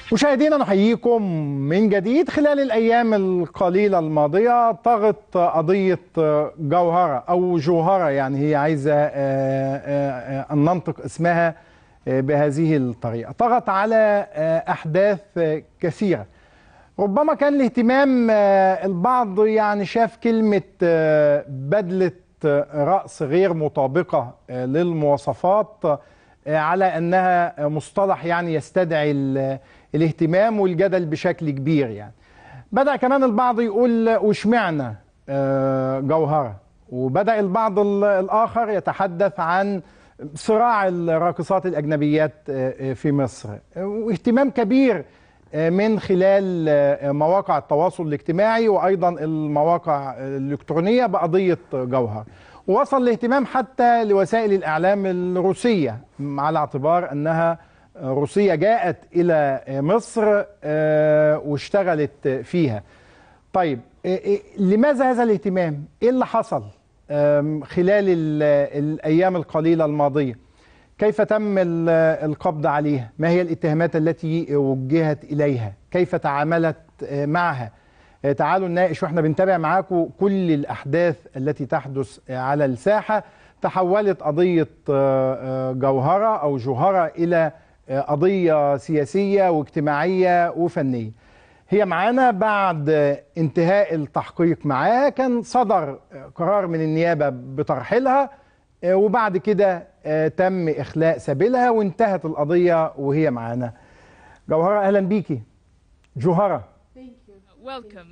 مشاهدينا نحييكم من جديد خلال الأيام القليلة الماضية طغت قضية جوهرة أو جوهرة يعني هي عايزة أن ننطق اسمها بهذه الطريقة طغت على أحداث كثيرة ربما كان الاهتمام البعض يعني شاف كلمة بدلة رأس غير مطابقة للمواصفات على أنها مصطلح يعني يستدعي الاهتمام والجدل بشكل كبير يعني بدأ كمان البعض يقول وشمعنا جوهرة وبدأ البعض الآخر يتحدث عن صراع الراقصات الأجنبيات في مصر واهتمام كبير من خلال مواقع التواصل الاجتماعي وأيضا المواقع الإلكترونية بقضية جوهر ووصل الاهتمام حتى لوسائل الإعلام الروسية على اعتبار أنها روسية جاءت إلى مصر واشتغلت فيها طيب لماذا هذا الاهتمام؟ إيه اللي حصل خلال الأيام القليلة الماضية؟ كيف تم القبض عليها؟ ما هي الاتهامات التي وجهت إليها؟ كيف تعاملت معها؟ تعالوا نناقش واحنا بنتابع معاكم كل الأحداث التي تحدث على الساحة تحولت قضية جوهرة أو جوهرة إلى قضية سياسية واجتماعية وفنية هي معانا بعد انتهاء التحقيق معاها كان صدر قرار من النيابة بترحيلها وبعد كده تم إخلاء سبيلها وانتهت القضية وهي معانا جوهرة أهلا بيكي جوهرة Welcome.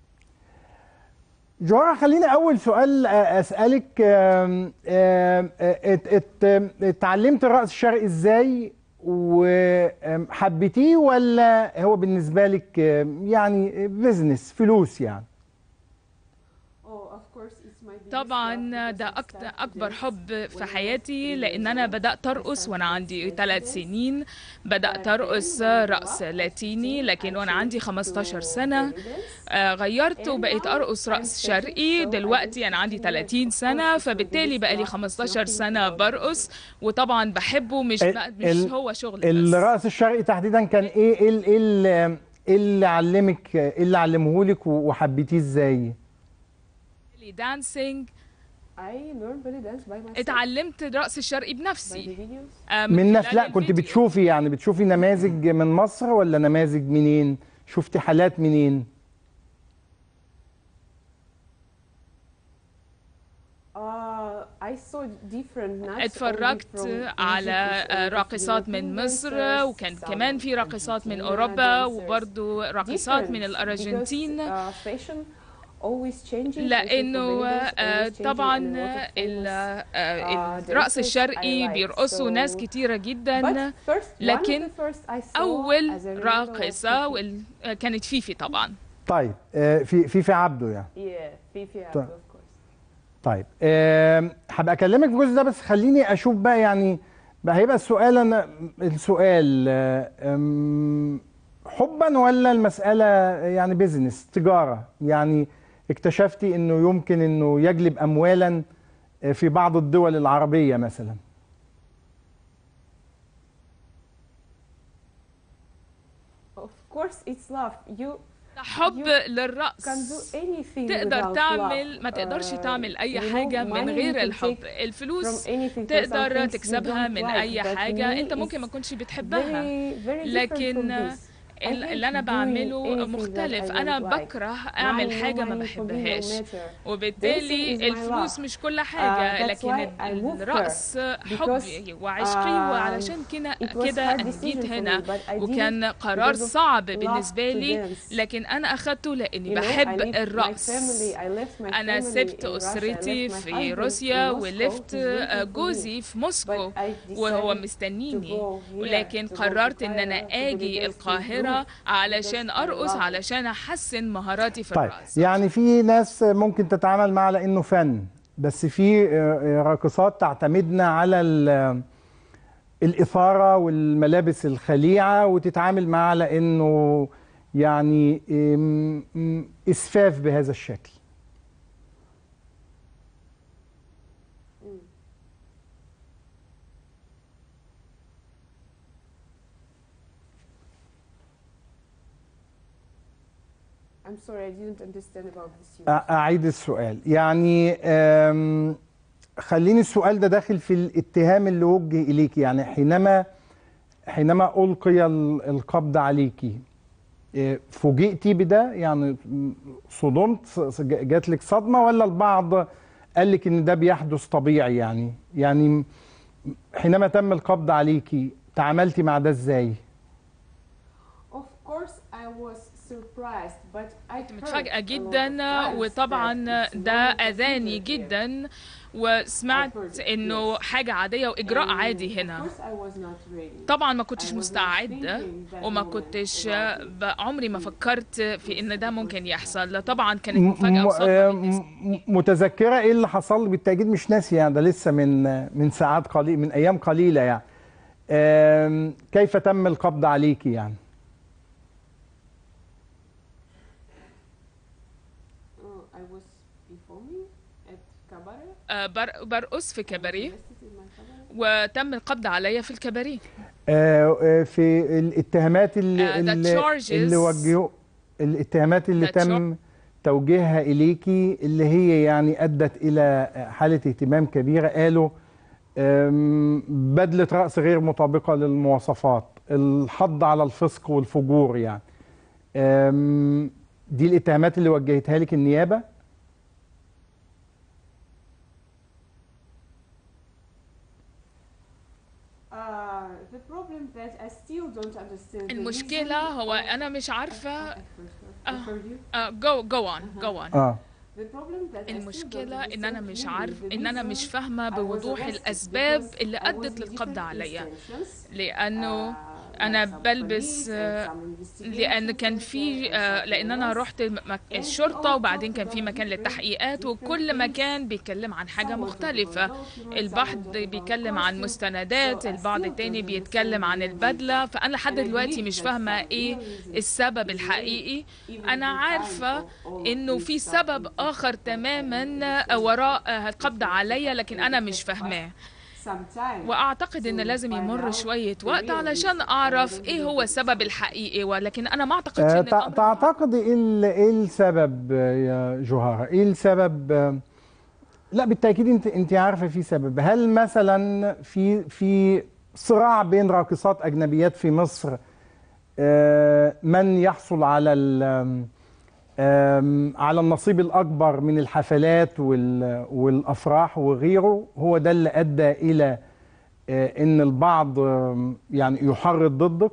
جوهرة خليني أول سؤال أسألك اتعلمت الرقص الشرقي إزاي وحبيتيه ولا هو بالنسبة لك يعني بزنس فلوس يعني طبعا ده أكبر حب في حياتي لأن أنا بدأت أرقص وأنا عندي ثلاث سنين بدأت أرقص رقص لاتيني لكن وأنا عندي 15 سنة غيرت وبقيت أرقص رقص شرقي دلوقتي أنا عندي 30 سنة فبالتالي بقى لي 15 سنة برقص وطبعا بحبه مش مش هو شغل بس الرقص الشرقي تحديدا كان إيه إيه إيه اللي علمك إيه اللي علمهولك وحبيتيه إزاي؟ دانسينج اتعلمت الرقص الشرقي بنفسي من نفس لا كنت بتشوفي يعني بتشوفي نماذج من مصر ولا نماذج منين شفتي حالات منين اتفرجت على راقصات من مصر وكان كمان في راقصات من اوروبا وبرضه راقصات من الارجنتين لانه طبعا الرقص الشرقي بيرقصوا ناس كتيره جدا لكن اول راقصه كانت فيفي طبعا طيب في فيفي عبده يعني فيفي عبده طيب هبقى اكلمك في الجزء ده بس خليني اشوف بقى يعني بقى هيبقى السؤال انا السؤال حبا ولا المساله يعني بيزنس تجاره يعني اكتشفتي انه يمكن انه يجلب اموالا في بعض الدول العربيه مثلا حب للرقص تقدر تعمل ما تقدرش تعمل اي حاجة من غير الحب الفلوس تقدر تكسبها من اي حاجة انت ممكن ما تكونش بتحبها لكن اللي انا بعمله مختلف انا بكره اعمل حاجه ما بحبهاش وبالتالي الفلوس مش كل حاجه لكن الرقص حبي وعشقي وعلشان كده كده انا جيت هنا وكان قرار صعب بالنسبه لي لكن انا اخدته لاني بحب الرقص انا سبت اسرتي في روسيا ولفت جوزي في موسكو وهو مستنيني ولكن قررت ان انا اجي القاهره علشان ارقص علشان احسن مهاراتي في طيب الرقص يعني في ناس ممكن تتعامل معه على انه فن بس في راقصات تعتمدنا على الاثاره والملابس الخليعه وتتعامل معه على انه يعني اسفاف بهذا الشكل أعيد السؤال يعني خليني السؤال ده داخل في الاتهام اللي وجه إليك يعني حينما حينما ألقي القبض عليك فوجئتي بده يعني صدمت جات لك صدمة ولا البعض قال لك ان ده بيحدث طبيعي يعني يعني حينما تم القبض عليكي تعاملتي مع ده ازاي؟ متفاجئة جدا وطبعا ده أذاني جدا وسمعت انه حاجة عادية واجراء عادي هنا طبعا ما كنتش مستعدة وما كنتش عمري ما فكرت في ان ده ممكن يحصل طبعا كانت مفاجأة وصدمة متذكرة ايه اللي حصل بالتأكيد مش ناسي يعني ده لسه من من ساعات قليل من ايام قليلة يعني كيف تم القبض عليكي يعني برقص في كباريه وتم القبض عليا في الكباريه في الاتهامات اللي اللي, اللي وجهوا الاتهامات اللي تم توجيهها اليكي اللي هي يعني ادت الى حاله اهتمام كبيره قالوا بدله راس غير مطابقه للمواصفات الحض على الفسق والفجور يعني دي الاتهامات اللي وجهتها لك النيابه المشكلة هو أنا مش عارفة جو جو اون جو اون المشكلة إن أنا مش عارف إن أنا مش فاهمة بوضوح الأسباب اللي أدت للقبض عليا لأنه انا بلبس لان كان في لان انا رحت الشرطه وبعدين كان في مكان للتحقيقات وكل مكان بيتكلم عن حاجه مختلفه البعض بيتكلم عن مستندات البعض التاني بيتكلم عن البدله فانا لحد دلوقتي مش فاهمه ايه السبب الحقيقي انا عارفه انه في سبب اخر تماما وراء القبض عليا لكن انا مش فاهماه واعتقد ان لازم يمر شويه وقت علشان اعرف ايه هو السبب الحقيقي ولكن انا ما اعتقدش ان الامر تعتقد ايه ايه السبب يا جوهره ايه السبب لا بالتاكيد انت انت عارفه في سبب هل مثلا في في صراع بين راقصات اجنبيات في مصر من يحصل على على النصيب الأكبر من الحفلات والأفراح وغيره هو ده اللي أدى إلى أن البعض يعني يحرض ضدك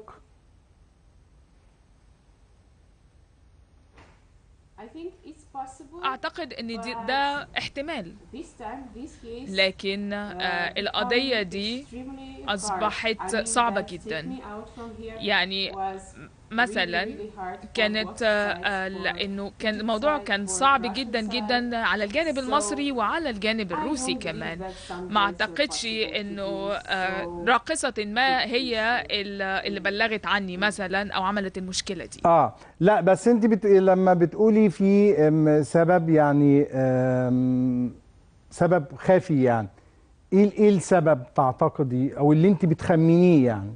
أعتقد أن دي ده احتمال لكن آه القضية دي أصبحت صعبة جدا يعني مثلا كانت لانه كان الموضوع كان صعب جدا جدا على الجانب المصري وعلى الجانب الروسي كمان ما اعتقدش انه راقصه ما هي اللي بلغت عني مثلا او عملت المشكله دي اه لا بس انت بت... لما بتقولي في سبب يعني سبب خافي يعني ايه ايه السبب تعتقدي او اللي انت بتخمنيه يعني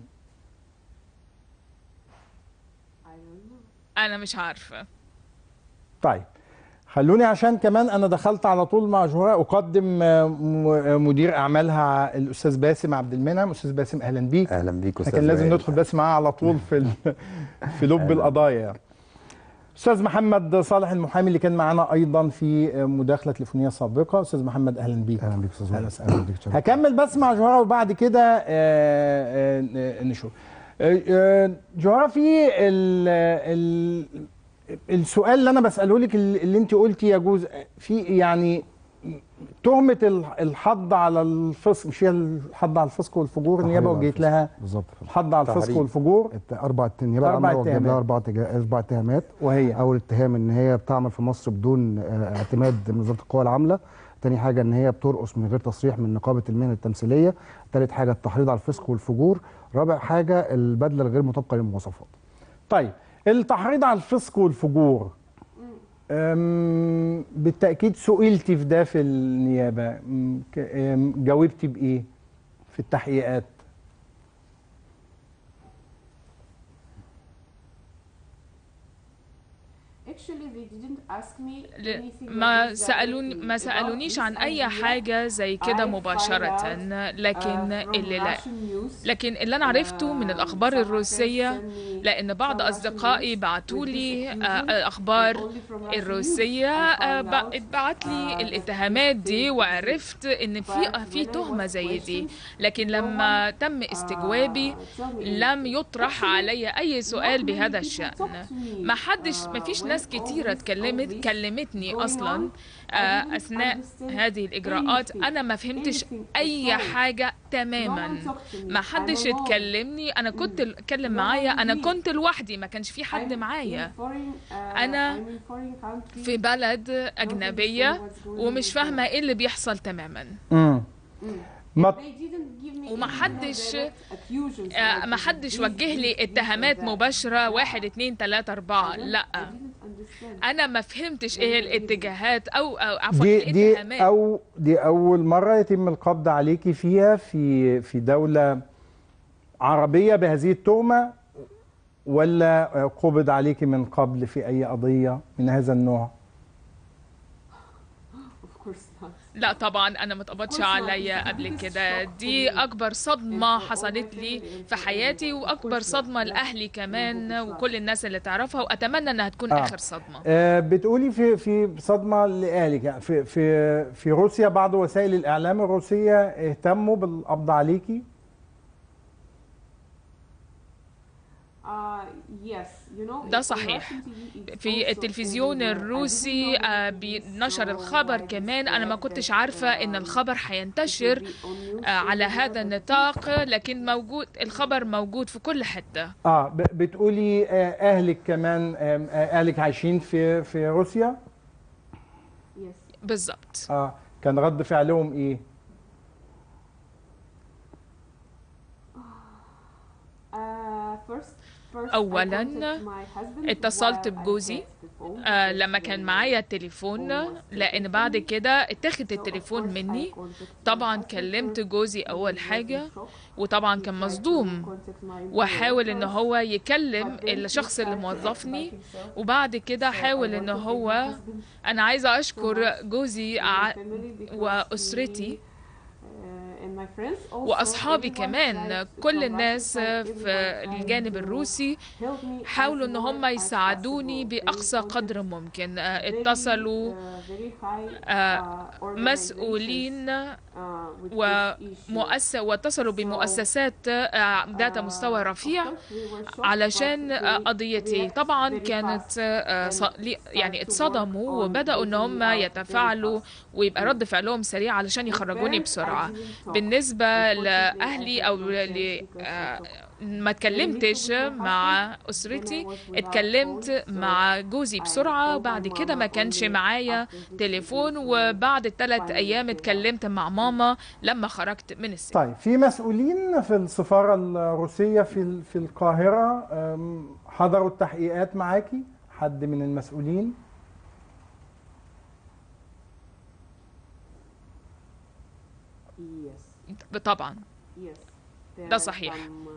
انا مش عارفه طيب خلوني عشان كمان انا دخلت على طول مع جوهره اقدم مدير اعمالها الاستاذ باسم عبد المنعم استاذ باسم اهلا بيك اهلا بيك استاذ كان لازم ندخل بس معاه على طول في في لب القضايا استاذ محمد صالح المحامي اللي كان معانا ايضا في مداخله تليفونيه سابقه استاذ محمد اهلا بيك اهلا بيك استاذ اهلا وسهلا هكمل بس مع جوهره وبعد كده نشوف جوهره في ال ال السؤال اللي انا بساله لك اللي انت قلتي يجوز في يعني تهمه الحض على الفسق مش هي الحض على الفسق والفجور النيابه وجهت لها بالظبط الحض على الفسق والفجور اربع النيابه اربع اتهامات لها اربع اربع اتهامات وهي اول اتهام ان هي بتعمل في مصر بدون اعتماد من وزاره القوى العامله تاني حاجه ان هي بترقص من غير تصريح من نقابه المهن التمثيليه تالت حاجه التحريض على الفسق والفجور رابع حاجه البدله الغير مطابقه للمواصفات طيب التحريض على الفسق والفجور بالتاكيد سئلتي في ده في النيابه جاوبتي بايه في التحقيقات ما سألوني ما سألونيش عن أي حاجة زي كده مباشرة لكن اللي لا لكن اللي أنا عرفته من الأخبار الروسية لأن بعض أصدقائي بعتوا لي الأخبار الروسية بعت لي الاتهامات دي وعرفت إن في في تهمة زي دي لكن لما تم استجوابي لم يطرح علي أي سؤال بهذا الشأن ما حدش ما فيش ناس كتيرة اتكلمت كلمتني أصلا أثناء هذه الإجراءات أنا ما فهمتش أي حاجة تماما ما حدش اتكلمني أنا كنت اتكلم معايا أنا كنت لوحدي ما كانش في حد معايا أنا في بلد أجنبية ومش فاهمة إيه اللي بيحصل تماما ما وما حدش ما حدش وجه لي اتهامات مباشرة واحد اتنين تلاتة أربعة لا أنا ما فهمتش إيه الاتجاهات أو أو عفوا دي دي أو دي أول مرة يتم القبض عليكي فيها في في دولة عربية بهذه التهمة ولا قبض عليكي من قبل في أي قضية من هذا النوع؟ لا طبعا انا ما اتقبضش عليا قبل كده دي اكبر صدمه حصلت لي في حياتي واكبر صدمه لاهلي كمان وكل الناس اللي تعرفها واتمنى انها تكون آه. اخر صدمه آه بتقولي في في صدمه لاهلك يعني في في في روسيا بعض وسائل الاعلام الروسيه اهتموا بالقبض عليكي ده صحيح في التلفزيون الروسي نشر الخبر كمان انا ما كنتش عارفه ان الخبر هينتشر على هذا النطاق لكن موجود الخبر موجود في كل حته اه بتقولي اهلك كمان اهلك عايشين في في روسيا بالظبط اه كان رد فعلهم ايه اولا اتصلت بجوزي آه لما كان معايا التليفون لان بعد كده اتاخد التليفون مني طبعا كلمت جوزي اول حاجه وطبعا كان مصدوم وحاول ان هو يكلم الشخص اللي موظفني وبعد كده حاول ان هو انا عايزه اشكر جوزي واسرتي واصحابي كمان كل الناس في الجانب الروسي حاولوا ان هم يساعدوني باقصى قدر ممكن اتصلوا مسؤولين ومؤسس واتصلوا بمؤسسات ذات مستوى رفيع علشان قضيتي طبعا كانت يعني اتصدموا وبداوا ان هم يتفاعلوا ويبقى رد فعلهم سريع علشان يخرجوني بسرعه بالنسبه لاهلي او ل ما اتكلمتش مع اسرتي اتكلمت مع جوزي بسرعه وبعد كده ما كانش معايا تليفون وبعد الثلاث ايام اتكلمت مع ماما لما خرجت من السجن طيب في مسؤولين في السفاره الروسيه في في القاهره حضروا التحقيقات معاكي حد من المسؤولين طبعا ده صحيح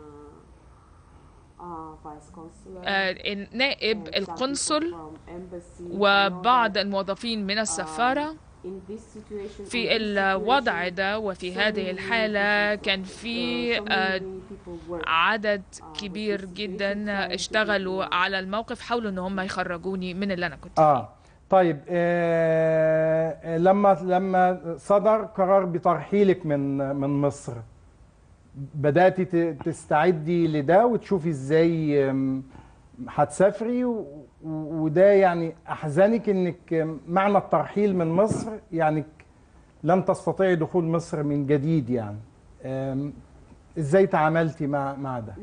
نائب القنصل وبعض الموظفين من السفارة في الوضع ده وفي هذه الحالة كان في عدد كبير جدا اشتغلوا على الموقف حاولوا ان هم يخرجوني من اللي انا كنت فيه آه. طيب آه لما لما صدر قرار بترحيلك من من مصر بداتي تستعدي لده وتشوفي ازاي هتسافري وده يعني احزنك انك معنى الترحيل من مصر يعني لن تستطيعي دخول مصر من جديد يعني ازاي تعاملتي مع مع ده؟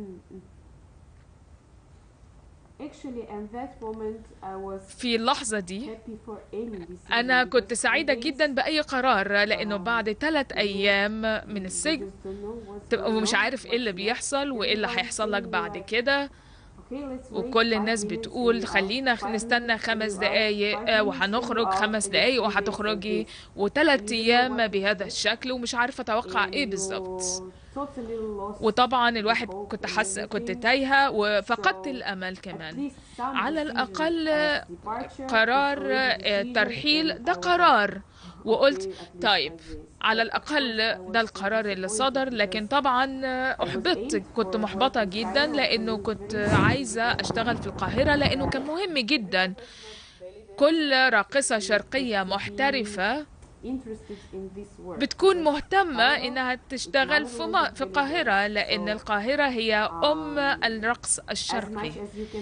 في اللحظة دي أنا كنت سعيدة جدا بأي قرار لأنه بعد ثلاث أيام من السجن تبقى مش عارف إيه اللي بيحصل وإيه اللي هيحصل لك بعد كده وكل الناس بتقول خلينا نستنى خمس دقايق وهنخرج خمس دقايق وهتخرجي وثلاث ايام بهذا الشكل ومش عارفه اتوقع ايه بالظبط وطبعا الواحد كنت حس كنت تايهه وفقدت الامل كمان على الاقل قرار الترحيل ده قرار وقلت طيب على الأقل ده القرار اللي صدر لكن طبعا أحبطت كنت محبطة جدا لأنه كنت عايزة أشتغل في القاهرة لأنه كان مهم جدا كل راقصة شرقية محترفة بتكون مهتمة إنها تشتغل في, ما في القاهرة لأن القاهرة هي أم الرقص الشرقي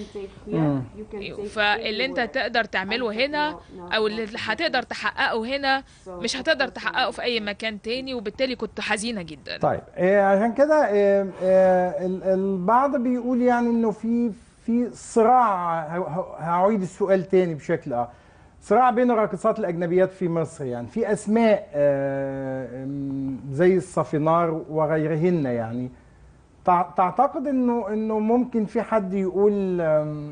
فاللي أنت تقدر تعمله هنا أو اللي هتقدر تحققه هنا مش هتقدر تحققه في أي مكان تاني وبالتالي كنت حزينة جدا طيب إيه عشان كده إيه إيه البعض بيقول يعني إنه في في صراع هعيد السؤال تاني بشكل آخر صراع بين الراقصات الاجنبيات في مصر يعني في اسماء زي الصافينار وغيرهن يعني تعتقد انه انه ممكن في حد يقول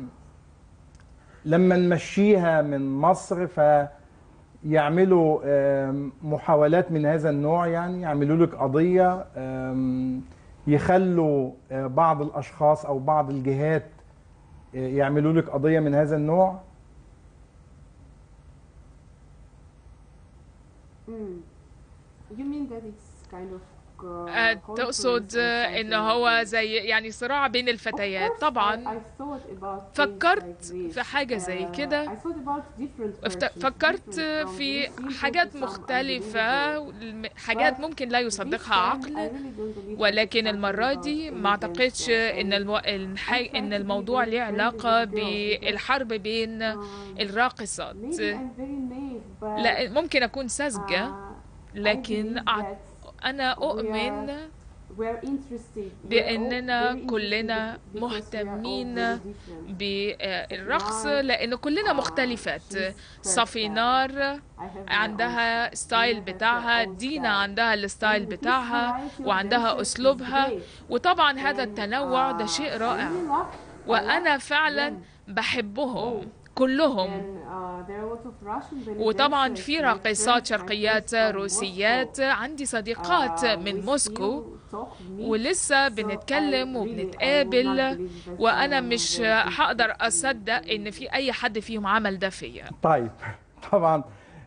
لما نمشيها من مصر فيعملوا محاولات من هذا النوع يعني يعملوا لك قضيه يخلوا بعض الاشخاص او بعض الجهات يعملوا لك قضيه من هذا النوع Mm. You mean that it's kind of تقصد ان هو زي يعني صراع بين الفتيات طبعا فكرت في حاجة زي كده فكرت في حاجات مختلفة حاجات ممكن لا يصدقها عقل ولكن المرة دي ما اعتقدش ان المو... ان الموضوع له علاقة بالحرب بين الراقصات لا ممكن اكون ساذجة لكن أنا أؤمن بأننا كلنا مهتمين بالرقص لأن كلنا مختلفات صفينار عندها ستايل بتاعها دينا عندها الستايل بتاعها وعندها أسلوبها وطبعا هذا التنوع ده شيء رائع وأنا فعلا بحبهم كلهم وطبعا في راقصات شرقيات روسيات عندي صديقات من موسكو ولسه بنتكلم وبنتقابل وانا مش هقدر اصدق ان في اي حد فيهم عمل ده فيا طيب طبعا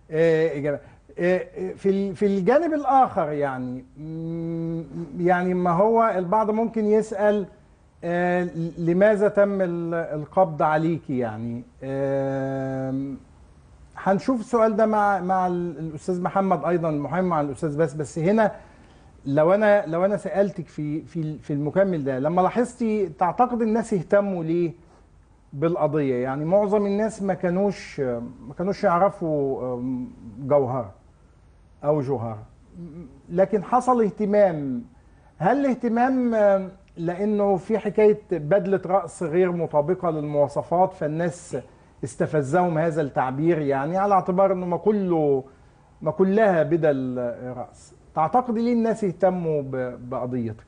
في في الجانب الاخر يعني يعني ما هو البعض ممكن يسال آه لماذا تم القبض عليكي يعني آه هنشوف السؤال ده مع مع الاستاذ محمد ايضا المحامي مع الاستاذ بس بس هنا لو انا لو انا سالتك في في في المكمل ده لما لاحظتي تعتقد الناس اهتموا ليه بالقضيه يعني معظم الناس ما كانوش ما كانوش يعرفوا جوهره او جوهره لكن حصل اهتمام هل الاهتمام لانه في حكايه بدله راس غير مطابقه للمواصفات فالناس استفزهم هذا التعبير يعني على اعتبار انه ما كله ما كلها بدل راس تعتقد ليه الناس يهتموا بقضيتك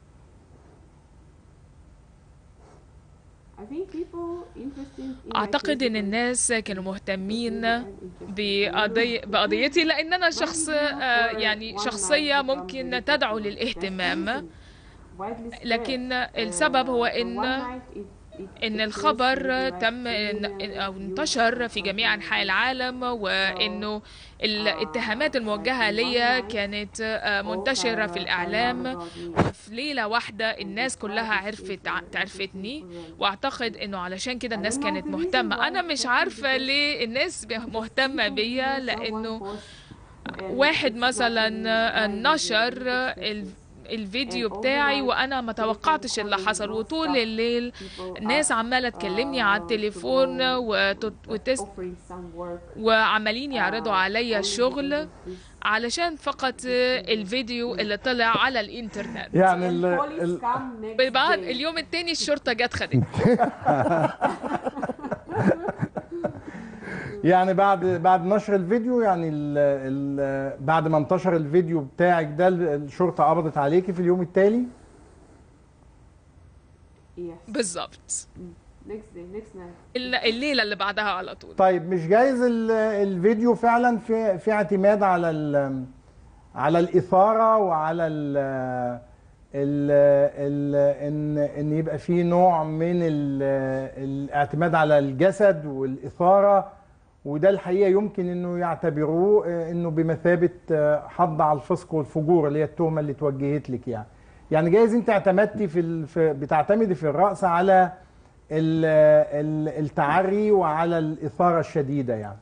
اعتقد ان الناس كانوا مهتمين بقضي... بقضيتي لان انا شخص يعني شخصيه ممكن تدعو للاهتمام لكن السبب هو ان ان الخبر تم او انتشر في جميع انحاء العالم وانه الاتهامات الموجهه ليا كانت منتشره في الاعلام وفي ليله واحده الناس كلها عرفت عرفتني واعتقد انه علشان كده الناس كانت مهتمه انا مش عارفه ليه الناس مهتمه بيا لانه واحد مثلا نشر الفيديو بتاعي وانا ما توقعتش اللي حصل وطول الليل ناس عماله تكلمني على التليفون وتست وعمالين يعرضوا عليا شغل علشان فقط الفيديو اللي طلع على الانترنت يعني ال ال بعد اليوم التاني الشرطه جت خدت يعني بعد بعد نشر الفيديو يعني ال ال بعد ما انتشر الفيديو بتاعك ده الشرطه قبضت عليكي في اليوم التالي؟ Yes. بالظبط Next day, next night. ال- الليله اللي بعدها على طول طيب مش جايز ال- الفيديو فعلا في في اعتماد على ال على الاثاره وعلى ال ال ال ان ان يبقى في نوع من ال الاعتماد على الجسد والاثاره وده الحقيقه يمكن انه يعتبروه آه، انه بمثابه آه، حض على الفسق والفجور اللي هي التهمه اللي توجهت لك يعني يعني جايز انت اعتمدتي في, ال- في بتعتمدي في الرقص على ال- ال- التعري وعلى الإثارة الشديدة يعني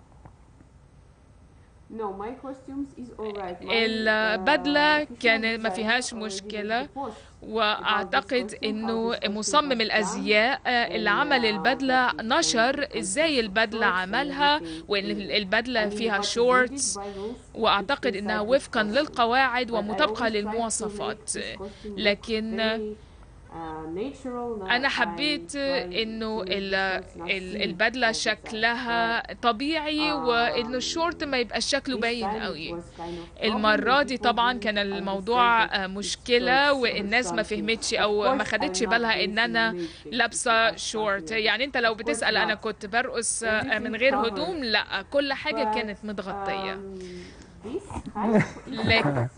No, my costumes is alright. My, البدلة uh, كان ما official فيهاش design already مشكلة. did the post. واعتقد انه مصمم الازياء آه، اللي عمل البدله نشر ازاي البدله عملها وان البدله فيها شورتس واعتقد انها وفقا للقواعد ومطابقه للمواصفات لكن انا حبيت انه ال- ال- البدله شكلها طبيعي وانه الشورت ما يبقاش شكله باين قوي المرة دي طبعا كان الموضوع آه، مشكلة والناس ما فهمتش او ما خدتش بالها ان انا لابسة شورت يعني انت لو بتسأل انا كنت برقص آه، من غير هدوم لا كل حاجة كانت متغطية لكن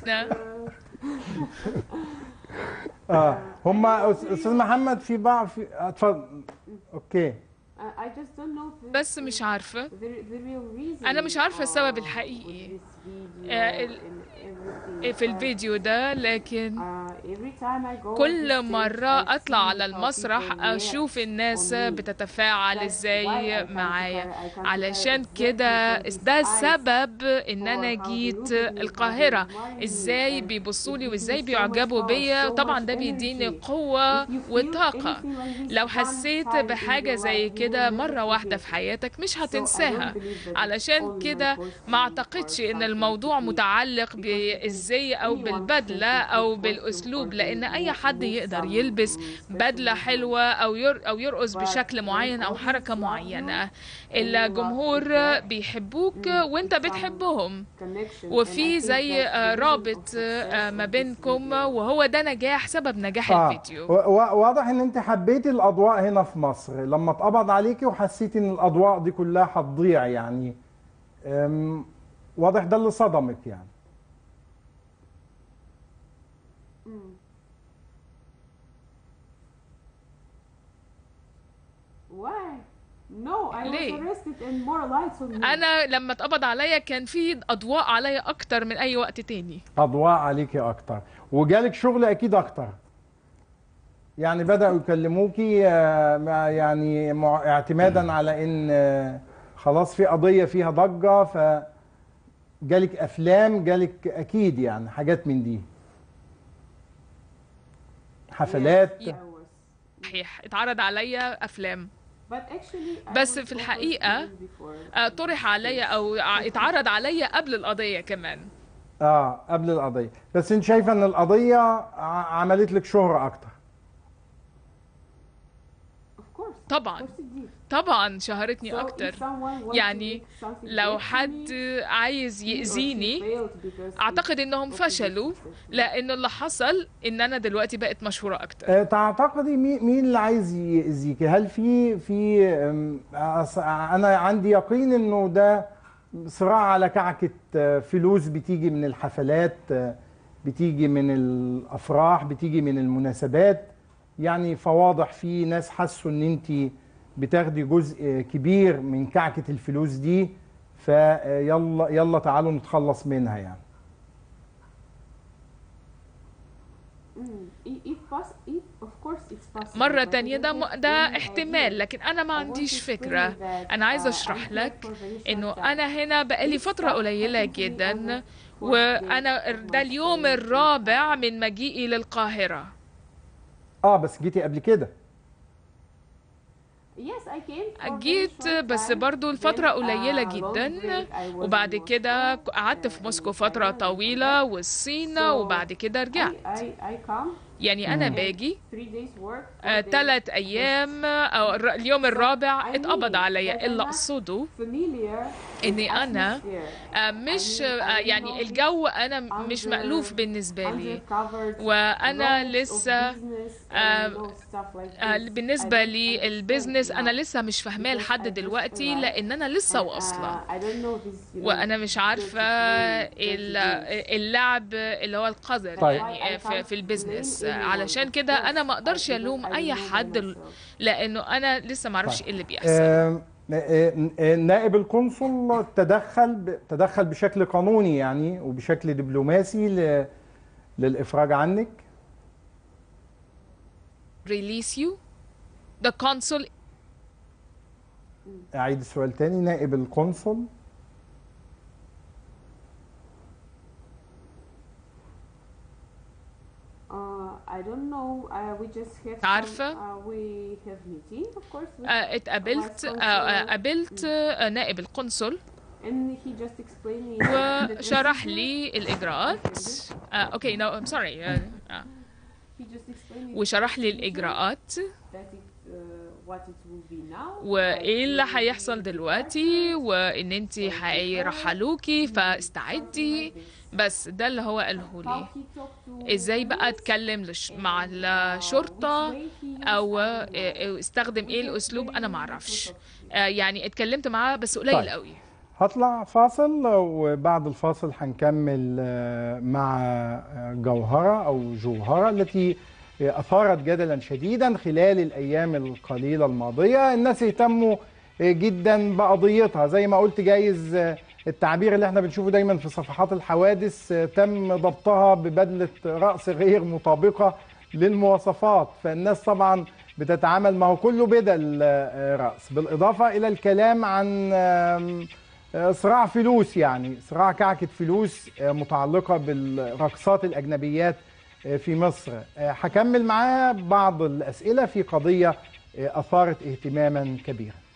اه هم استاذ محمد في بعض في اتفضل اوكي بس مش عارفة أنا مش عارفة السبب الحقيقي آه، ال- في الفيديو ده لكن كل مرة أطلع على المسرح أشوف الناس بتتفاعل إزاي معايا علشان كده ده السبب إن أنا جيت القاهرة إزاي بيبصولي وإزاي بيعجبوا بيا طبعا ده بيديني قوة وطاقة لو حسيت بحاجة زي كده مرة واحدة في حياتك مش هتنساها علشان كده ما أعتقدش إن الموضوع متعلق بالزي أو بالبدلة أو بالأسلوب لأن أي حد يقدر يلبس بدلة حلوة أو ير أو يرقص بشكل معين أو حركة معينة الجمهور بيحبوك وأنت بتحبهم وفي زي آه، رابط آه، ما بينكم وهو ده نجاح سبب نجاح آه. الفيديو و- و- واضح ان انت حبيتي الاضواء هنا في مصر لما اتقبض عليكي وحسيتي ان الاضواء دي كلها هتضيع يعني أم، واضح ده اللي صدمك يعني Why? No, I ليه؟ was arrested and more lights on me. انا لما اتقبض عليا كان في اضواء عليا اكتر من اي وقت تاني اضواء عليكي اكتر وجالك شغل اكيد اكتر يعني بداوا يكلموكي آه، مع- يعني مع- اعتمادا على ان آه، خلاص في قضيه فيها ضجه ف جالك افلام جالك اكيد يعني حاجات من دي حفلات Yes, I was. صحيح اتعرض عليا افلام But actually, I بس was في focused الحقيقة، on before. آه، طرح عليا او ع- اتعرض عليا قبل القضيه كمان اه قبل القضيه بس انت شايفه ان القضيه ع- عملت لك شهره اكتر Of course. Of طبعا course it did. طبعا شهرتني So if اكتر someone wants to يعني make something لو bad to حد me, عايز he or she يأذيني failed because اعتقد he انهم was فشلوا successful. لان اللي حصل ان انا دلوقتي بقت مشهوره اكتر آه، تعتقدي مين مين اللي عايز يأذيكي؟ هل في في أم، أص- انا عندي يقين انه ده صراع على كعكة آه، فلوس بتيجي من الحفلات آه، بتيجي من الافراح بتيجي من المناسبات يعني فواضح في ناس حسوا ان انت بتاخدي جزء كبير من كعكة الفلوس دي فيلا يلا تعالوا نتخلص منها يعني Mm, i- if poss- if of course it's possible, مرة but I تانية don't ده have م- ده any احتمال idea. لكن أنا ما I want to عنديش explain فكرة that, أنا عايزة uh, أشرح I'm here لك for very short إنه time. أنا هنا بقالي This فترة stuff قليلة happened to me جدا almost fourth وأنا day of ده my اليوم stay in الرابع من مجيئي للقاهرة اه بس جيتي قبل كده Yes, I came for very جيت short بس time. برضو Then, الفترة uh, قليلة long جدا break, I was وبعد in كده Moscow, قعدت uh, في موسكو in فترة China, and طويلة back. والصين So, وبعد كده I, رجعت I, I come يعني انا باجي three days work, four ثلاث days ايام او الر- اليوم الرابع اتقبض عليا اللي اقصده familiar اني انا atmosphere. آه، مش آه، يعني الجو انا مش مألوف بالنسبه لي undercover وأنا roles of لسه، business and, آه، you know, stuff like آه، this. بالنسبة I don't لي understand البيزنس أنا now. لسه مش فاهماه because لحد I just دلوقتي arrived. لأن أنا لسه But, واصلة uh, I don't know this, you know, وأنا مش عارفة dirty game, ال- dirty games. اللعب اللي هو القذر طيب. يعني I في, can't في البيزنس blame anyone, علشان of كده أنا ما course, أقدرش I don't- ألوم I أي don't know by حد myself. لأنه أنا لسه ما أعرفش طيب. إيه اللي بيحصل آه، آه، آه، نائب القنصل تدخل ب- تدخل بشكل قانوني يعني وبشكل دبلوماسي ل- للإفراج عنك release you the consul أعيد السؤال تاني نائب القنصل Uh, I don't know. Uh, we just have عارفة؟ some, uh, we have meeting, of course, with, آه، اتقابلت آه، آه، قابلت آه، نائب القنصل and he just explained me the وشرح procedure. لي الإجراءات آه، أوكي no I'm sorry آه، آه. He just explained me وشرح لي the procedure, الإجراءات that it, uh, what it will be now. وايه اللي like, uh, هيحصل دلوقتي وان انت هيرحلوكي فاستعدي بس ده اللي هو قاله how لي he talked to ازاي بقى police, اتكلم لش... مع and, uh, الشرطه which way he used, او I don't know. آه، استخدم ايه We just الاسلوب انا very معرفش little آه، يعني اتكلمت معاه بس قليل طيب. قوي هطلع فاصل وبعد الفاصل هنكمل آه، مع آه، جوهرة أو جوهرة التي أثارت جدلا شديدا خلال الأيام القليلة الماضية الناس اهتموا آه، جدا بقضيتها زي ما قلت جايز آه، التعبير اللي احنا بنشوفه دايما في صفحات الحوادث آه، تم ضبطها ببدلة رأس غير مطابقة للمواصفات فالناس طبعا بتتعامل ما هو كله بدل آه، رأس بالإضافة إلى الكلام عن آم، آه، صراع فلوس يعني صراع كعكة فلوس آه، متعلقة بالرقصات الأجنبيات آه، في مصر آه، هكمل معاه بعض الأسئلة في قضية آه، أثارت اهتماما كبيرا